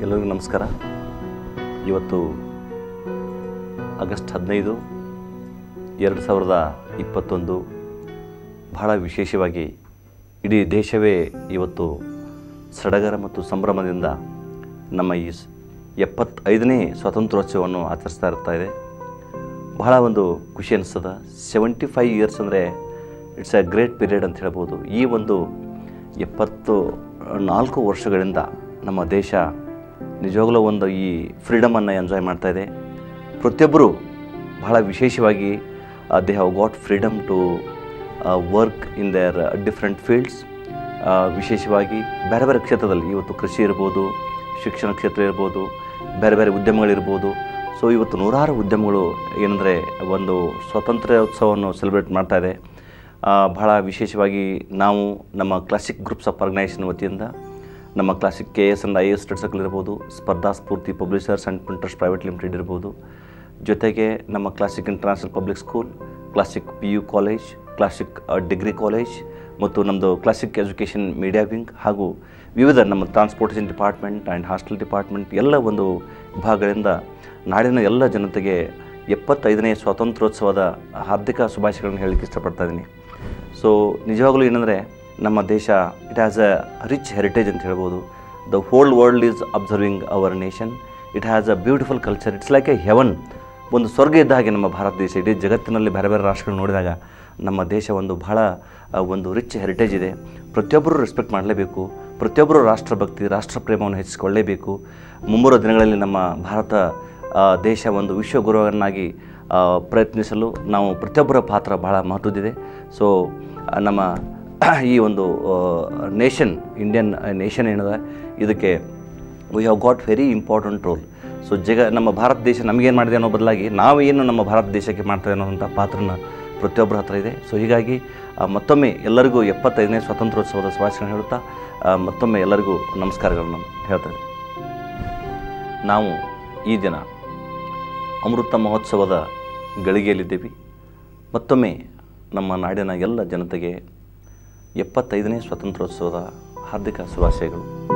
ಎಲ್ಲರಿಗೂ ನಮಸ್ಕಾರ ಇವತ್ತು ಆಗಸ್ಟ್ ಹದಿನೈದು ಎರಡು ಸಾವಿರದ ಇಪ್ಪತ್ತೊಂದು ಬಹಳ ವಿಶೇಷವಾಗಿ ಇಡೀ ದೇಶವೇ ಇವತ್ತು ಸಡಗರ ಮತ್ತು ಸಂಭ್ರಮದಿಂದ ನಮ್ಮ ಈ ಸ್- ಎಪ್ಪತ್ತೈದನೇ ಸ್ವಾತಂತ್ರ್ಯೋತ್ಸವವನ್ನು ಆಚರಿಸ್ತಾ ಇರ್ತಾ ಇದೆ ಬಹಳ ಒಂದು ಖುಷಿ ಅನಿಸ್ತದ ಸೆವೆಂಟಿ ಫೈವ್ ಇಯರ್ಸ್ ಅಂದರೆ ಇಟ್ಸ್ ಎ ಗ್ರೇಟ್ ಪೀರಿಯಡ್ ಅಂತ ಹೇಳ್ಬೋದು ಈ ಒಂದು ಎಪ್ಪತ್ತು ನಾಲ್ಕು ವರ್ಷಗಳಿಂದ ನಮ್ಮ ದೇಶ ನಿಜವಾಗ್ಲೂ ಒಂದು ಈ ಫ್ರೀಡಮನ್ನು ಎಂಜಾಯ್ ಮಾಡ್ತಾ ಇದೆ ಪ್ರತಿಯೊಬ್ಬರು ಬಹಳ ವಿಶೇಷವಾಗಿ they have got freedom to work in their different fields ವಿಶೇಷವಾಗಿ ಬೇರೆ ಬೇರೆ ಕ್ಷೇತ್ರದಲ್ಲಿ ಇವತ್ತು ಕೃಷಿ ಇರ್ಬೋದು ಶಿಕ್ಷಣ ಕ್ಷೇತ್ರ ಇರ್ಬೋದು ಬೇರೆ ಬೇರೆ ಉದ್ಯಮಗಳಿರ್ಬೋದು ಸೊ ಇವತ್ತು ನೂರಾರು ಉದ್ಯಮಗಳು ಏನಂದರೆ ಒಂದು ಸ್ವಾತಂತ್ರ್ಯೋತ್ಸವವನ್ನು ಸೆಲೆಬ್ರೇಟ್ ಮಾಡ್ತಾ ಇದೆ ಆ, ಬಹಳ ವಿಶೇಷವಾಗಿ ನಾವು ನಮ್ಮ ಕ್ಲಾಸಿಕ್ ಗ್ರೂಪ್ಸ್ ಆಫ್ ಆರ್ಗನೈಸೇಷನ್ ವತಿಯಿಂದ ನಮ್ಮ classic K S and I S study circle ಇರ್ಬೋದು Spardha Spoorthi publishers and printers private limited ಇರ್ಬೋದು ಜೊತೆಗೆ ನಮ್ಮ classic international public school classic P U college classic degree college ಮತ್ತು ನಮ್ಮದು ಕ್ಲಾಸಿಕ್ ಎಜುಕೇಷನ್ ಮೀಡಿಯಾ ವಿಂಗ್ ಹಾಗೂ ವಿವಿಧ ನಮ್ಮ transportation department and hostel department ಎಲ್ಲ ಒಂದು ವಿಭಾಗಗಳಿಂದ ನಾಡಿನ ಎಲ್ಲ ಜನತೆಗೆ ಎಪ್ಪತ್ತೈದನೇ ಸ್ವಾತಂತ್ರ್ಯೋತ್ಸವದ ಹಾರ್ದಿಕ ಶುಭಾಶಯಗಳನ್ನು ಹೇಳಲಿಕ್ಕೆ ಇಷ್ಟಪಡ್ತಾ ಇದ್ದೀನಿ ಸೊ ನಿಜವಾಗಲೂ ಏನಂದರೆ ನಮ್ಮ ದೇಶ it has a rich heritage ಅಂತ ಹೇಳ್ಬೋದು the whole world is observing our nation it has a beautiful culture it's like a heaven ಒಂದು ಸ್ವರ್ಗ ಇದ್ದ ಹಾಗೆ ನಮ್ಮ ಭಾರತ ದೇಶ ಇಡೀ ಜಗತ್ತಿನಲ್ಲಿ ಬೇರೆ ಬೇರೆ ರಾಷ್ಟ್ರಗಳು ನೋಡಿದಾಗ ನಮ್ಮ ದೇಶ ಒಂದು ಬಹಳ ಆ, ಒಂದು ರಿಚ್ ಹೆರಿಟೇಜ್ ಇದೆ ಪ್ರತಿಯೊಬ್ಬರು ರೆಸ್ಪೆಕ್ಟ್ ಮಾಡಲೇಬೇಕು ಪ್ರತಿಯೊಬ್ಬರು ರಾಷ್ಟ್ರಭಕ್ತಿ ರಾಷ್ಟ್ರ ಪ್ರೇಮವನ್ನು ಹೆಚ್ಚಿಸಿಕೊಳ್ಳಲೇಬೇಕು ಮುಂಬರುವ ದಿನಗಳಲ್ಲಿ ನಮ್ಮ ಭಾರತ ಆ, ದೇಶ ಒಂದು ವಿಶ್ವಗುರುವನ್ನಾಗಿ ಆ, ಪ್ರಯತ್ನಿಸಲು ನಾವು ಪ್ರತಿಯೊಬ್ಬರ ಪಾತ್ರ ಬಹಳ ಮಹತ್ವದಿದೆ ಸೊ ಆ, ನಮ್ಮ ಈ ಒಂದು ನೇಷನ್ ಇಂಡಿಯನ್ ನೇಷನ್ ಏನಿದೆ ಇದಕ್ಕೆ we have got very important role so ಜಗ ನಮ್ಮ ಭಾರತ ದೇಶ ನಮಗೇನು ಮಾಡಿದೆ ಅನ್ನೋ ಬದಲಾಗಿ ನಾವೇನು ನಮ್ಮ ಭಾರತ ದೇಶಕ್ಕೆ ಮಾಡ್ತೇವೆ ಅನ್ನೋಂಥ ಪಾತ್ರನ ಪ್ರತಿಯೊಬ್ಬರ ಹತ್ರ ಇದೆ ಸೊ ಹೀಗಾಗಿ ಆ, ಮತ್ತೊಮ್ಮೆ ಎಲ್ಲರಿಗೂ ಎಪ್ಪತ್ತೈದನೇ ಸ್ವಾತಂತ್ರ್ಯೋತ್ಸವದ ಶುಭಾಶಯ ಹೇಳುತ್ತಾ ಆ, ಮತ್ತೊಮ್ಮೆ ಎಲ್ಲರಿಗೂ ನಮಸ್ಕಾರಗಳನ್ನು ಹೇಳ್ತೇನೆ ನಾವು ಈ ದಿನ ಅಮೃತ ಮಹೋತ್ಸವದ ಗಳಿಗೆಯಲ್ಲಿದ್ದೀವಿ ಮತ್ತೊಮ್ಮೆ ನಮ್ಮ ನಾಡಿನ ಎಲ್ಲ ಜನತೆಗೆ ಎಪ್ಪತ್ತೈದನೇ ಸ್ವಾತಂತ್ರ್ಯೋತ್ಸವದ ಹಾರ್ದಿಕ ಶುಭಾಶಯಗಳು